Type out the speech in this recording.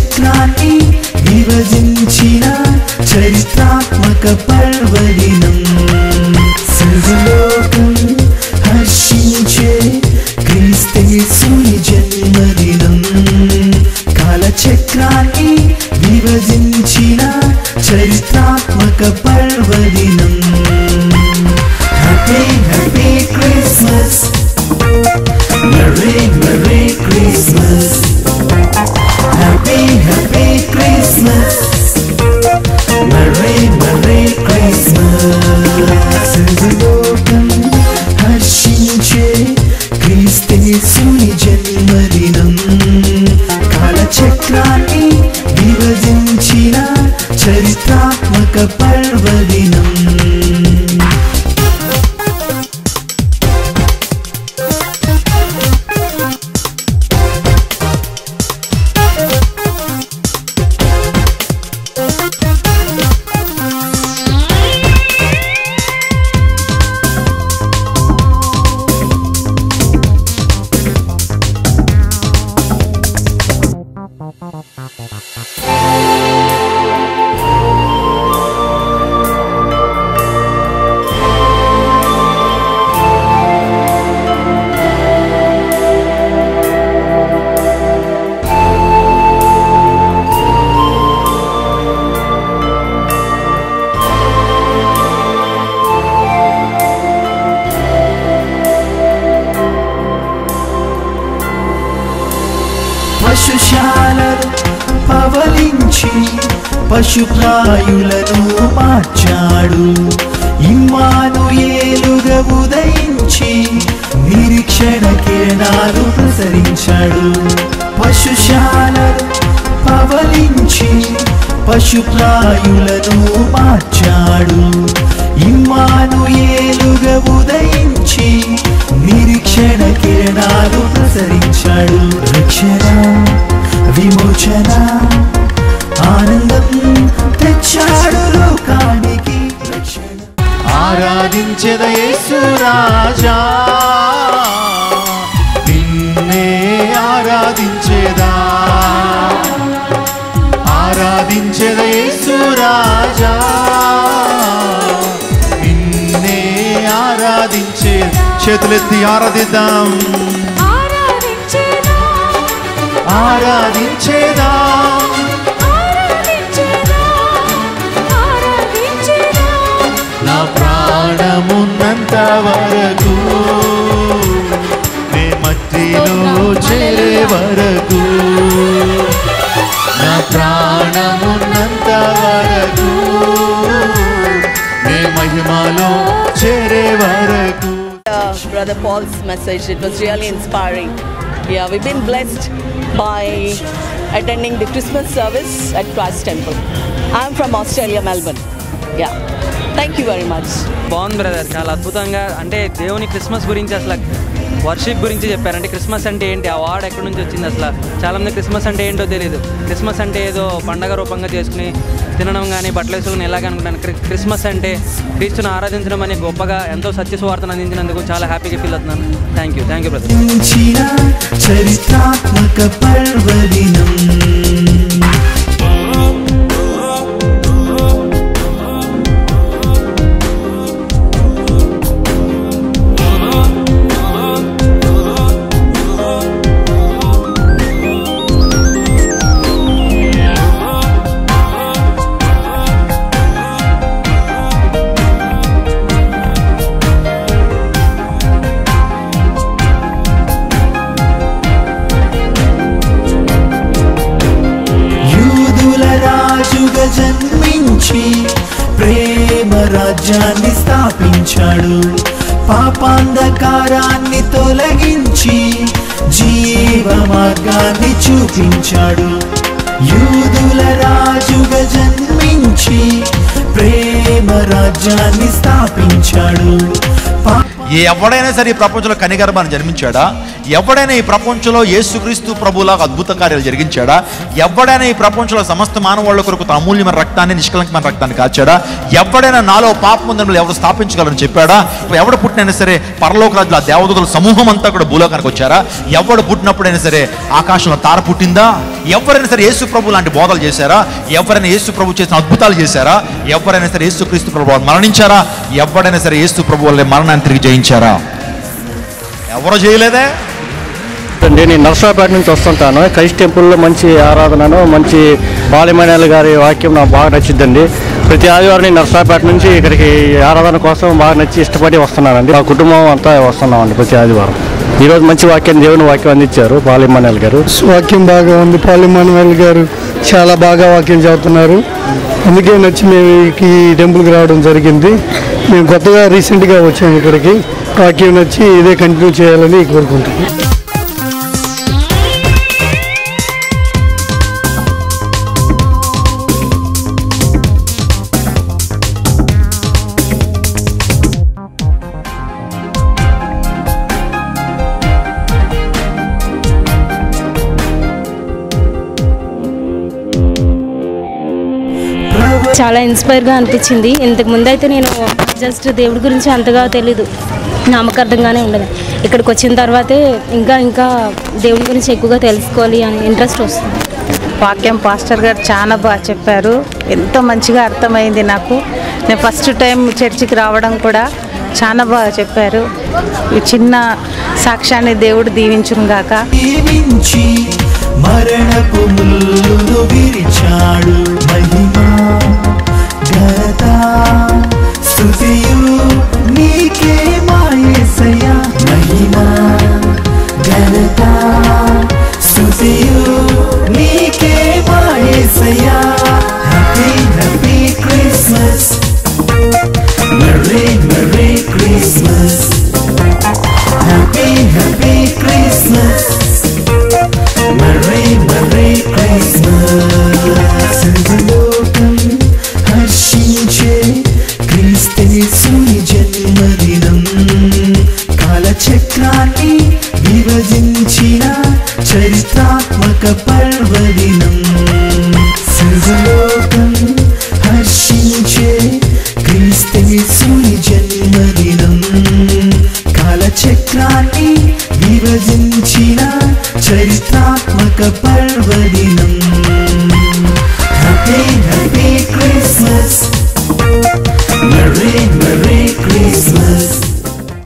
చక్రాన్ని విభజించిన చరిత్రాత్మక పర్వదినం సర్వలోకం హర్షించే క్రీస్తేసుని జన్మదినం కాలచక్రాన్ని విభజించిన చరిత్రాత్మక పర్వదినం happy happy Christmas Merry, Merry Christmas. Happy, Happy Christmas. Merry, Merry Christmas. సర్వలోకం హర్షించే క్రీస్తేసుని జన్మదినం కాలచక్రాన్ని విభజించిన చరిత్రాత్మక పర్వదినం పశుశాలలు పవలించి పశుప్రాయులను మార్చాడు ఇమ్మాను ఏలుగా ఉదయించి నిరీక్షణ కిరణాలు ప్రసరించాడు పశుశాలలు పవలించి పశుప్రాయులను మార్చాడు ఇమ్మాను ఏలుగా ఉదయించి నిరీక్షణ కిరణాలు ప్రసరించాడు రక్షణ విమోచన ఆనందం తెచ్చాడు లోకానికి రక్షణ ఆరాధించెద యేసు రాజా నిన్నే ఆరాధించేదా ఆరాధించెద యేసు రాజా నిన్నే ఆరాధించే చేతులెత్తి ఆరాధిద్దాం ఆరాధించేదా ఆరాధించేదా ఆరాధించేదా ఆరాధించేదా నా ప్రాణమున్నంత వరకు నే మట్టిలో చేరే వరకు నా ప్రాణమున్నంత వరకు నే మహిమలో చేరే వరకు uh, Brother Paul's message. It was really inspiring. Yeah, we've been blessed by attending the Christmas service at Christ Temple. I'm from Australia, Melbourne. Yeah. Thank you very much. బాగుంది బ్రదర్ చాలా అద్భుతంగా అంటే దేవుని క్రిస్మస్ గురించి అసలు worship గురించి చెప్పారు అంటే క్రిస్మస్ అంటే ఏంటి ఆ వార్డ్ ఎక్కడి నుంచి వచ్చింది అసలు చాలా మంది క్రిస్మస్ అంటే ఏంటో తెలియదు క్రిస్మస్ అంటే ఏదో పండగ రూపంగా చేసుకుని తినడం కానీ బట్టలు వేసుకుని ఎలాగ అనుకుంటాను క్రి- క్రిస్మస్ అంటే క్రీస్తుని ఆరాధించడం అనే గొప్పగా ఎంతో సత్య సువార్తను అందించినందుకు చాలా హ్యాపీగా ఫీల్ అవుతున్నాను thank you thank you brother చిన చరిత్రాత్మక పర్వదినం యూదుల రాజుగా జన్మించి ప్రేమ రాజ్యాన్ని స్థాపించాడు పాపాంధకారాన్ని తొలగించి జీవ మార్గాన్ని చూపించాడు యూదుల రాజుగా జన్మించి ప్రేమ రాజ్యాన్ని స్థాపించాడు పాప ఎవడైనా సరే ఈ ప్రపంచంలో కనిగర్భాన్ని జన్మించాడా ఎవడైనా ఈ ప్రపంచంలో యేసుక్రీస్తు ప్రభులాగా అద్భుత కార్యాలు జరిగించాడా ఎవడైనా ఈ ప్రపంచంలో సమస్త మానవాళ్ళ కొరకు తన అమూల్యమైన రక్తాన్ని నిష్కలంకమైన రక్తాన్ని కాచాడా ఎవడైనా నాలో పాపం ఉందని ఎవరు స్థాపించగలని చెప్పాడా ఎవడు పుట్టినైనా సరే పరలోక రాజుల ఆ దేవదూతల సమూహం అంతా కూడా భూలోకానికి వచ్చారా ఎవడు పుట్టినప్పుడైనా సరే ఆకాశంలో తార పుట్టిందా ఎవరైనా సరే యేసు ప్రభు లాంటి బోధలు చేశారా ఎవరైనా యేసు ప్రభు చేసిన అద్భుతాలు చేశారా ఎవరైనా సరే యేసు క్రీస్తు ప్రభు వాళ్ళు మరణించారా ఎవరైనా సరే యేసు ప్రభు వాళ్ళ మరణాన్ని తిరిగి జయించారా ఎవరు చేయలేదే అండి నేను నర్సరాపేట నుంచి వస్తుంటాను క్రైస్ట్ టెంపుల్లో మంచి ఆరాధనను మంచి బాలిమణాలి గారి వాక్యం నాకు బాగా నచ్చిందండి ప్రతి ఆదివారం నేను నర్సరాపేట నుంచి ఇక్కడికి ఈ ఆరాధన కోసం బాగా నచ్చి ఇష్టపడి వస్తున్నానండి మా కుటుంబం అంతా వస్తున్నామండి ప్రతి ఆదివారం ఈరోజు మంచి వాక్యం దేవుని వాక్యం అందించారు బాలిమణాలి గారు వాక్యం బాగా ఉంది పాలిమానువల్ గారు చాలా బాగా వాక్యం చెబుతున్నారు అందుకే నచ్చి మేము ఈ టెంపుల్కి రావడం జరిగింది మేము కొత్తగా రీసెంట్గా వచ్చాము ఇక్కడికి వాక్యం నచ్చి ఇదే కంటిన్యూ చేయాలని కోరుకుంటున్నాం చాలా ఇన్స్పైర్గా అనిపించింది ఇంతకు ముందు అయితే నేను జస్ట్ దేవుడి గురించి అంతగా తెలీదు నామకార్థంగానే ఉండదు ఇక్కడికి వచ్చిన తర్వాతే ఇంకా ఇంకా దేవుడి గురించి ఎక్కువగా తెలుసుకోవాలి అని ఇంట్రెస్ట్ వస్తుంది వాక్యం పాస్టర్ గారు చాలా బాగా చెప్పారు ఎంతో మంచిగా అర్థమైంది నాకు నేను ఫస్ట్ టైం చర్చికి రావడం కూడా చాలా బాగా చెప్పారు ఈ చిన్న సాక్ష్యాన్ని దేవుడు దీవించును గాక జీవించి మరణపు ముల్లును